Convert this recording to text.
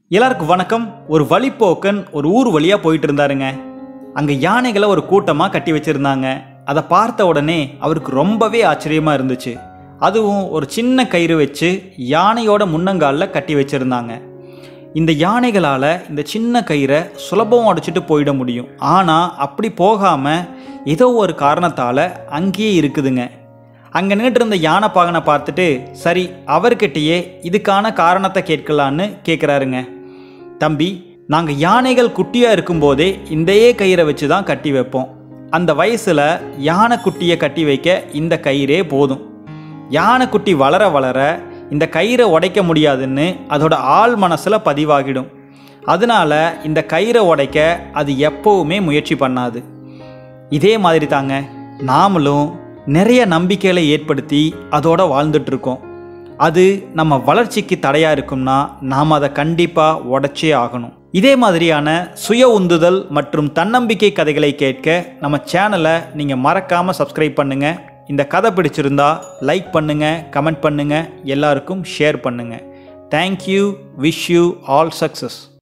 எல்லாருக்கும் வணக்கம் ஒரு வழிப்போக்கன் ஒரு ஊர் வழியாக போயிட்டு இருந்தாருங்க அங்கே யானைகளை ஒரு கூட்டமாக கட்டி வச்சுருந்தாங்க அதை பார்த்த உடனே அவருக்கு ரொம்பவே ஆச்சரியமாக இருந்துச்சு அதுவும் ஒரு சின்ன கயிறு வச்சு யானையோட முன்னங்காலில் கட்டி வச்சுருந்தாங்க இந்த யானைகளால் இந்த சின்ன கயிறை சுலபம் உடைச்சிட்டு போயிட முடியும் ஆனால் அப்படி போகாமல் ஏதோ ஒரு காரணத்தால் அங்கேயே இருக்குதுங்க அங்கே நின்றுட்டு இருந்த யானை பாகனை பார்த்துட்டு சரி அவர்கிட்டயே இதுக்கான காரணத்தை கேட்கலான்னு கேட்குறாருங்க தம்பி நாங்கள் யானைகள் குட்டியாக இருக்கும்போதே இந்தையே கயிறை வச்சு தான் கட்டி வைப்போம் அந்த வயசில் யானை குட்டியை கட்டி வைக்க இந்த கயிறே போதும் யானைக்குட்டி வளர வளர இந்த கயிறை உடைக்க முடியாதுன்னு அதோட ஆள் மனசில் பதிவாகிடும் அதனால இந்த கயிறை உடைக்க அது எப்போவுமே முயற்சி பண்ணாது இதே மாதிரி தாங்க நாமளும் நிறைய நம்பிக்கைகளை ஏற்படுத்தி அதோட வாழ்ந்துட்டு இருக்கோம் அது நம்ம வளர்ச்சிக்கு தடையாக இருக்கும்னா நாம் அதை கண்டிப்பாக உடைச்சே ஆகணும் இதே மாதிரியான சுய உந்துதல் மற்றும் தன்னம்பிக்கை கதைகளை கேட்க நம்ம சேனலை நீங்கள் மறக்காமல் சப்ஸ்கிரைப் பண்ணுங்கள் இந்த கதை பிடிச்சிருந்தா லைக் பண்ணுங்கள் கமெண்ட் பண்ணுங்கள் எல்லாருக்கும் ஷேர் பண்ணுங்கள் thank you wish you all success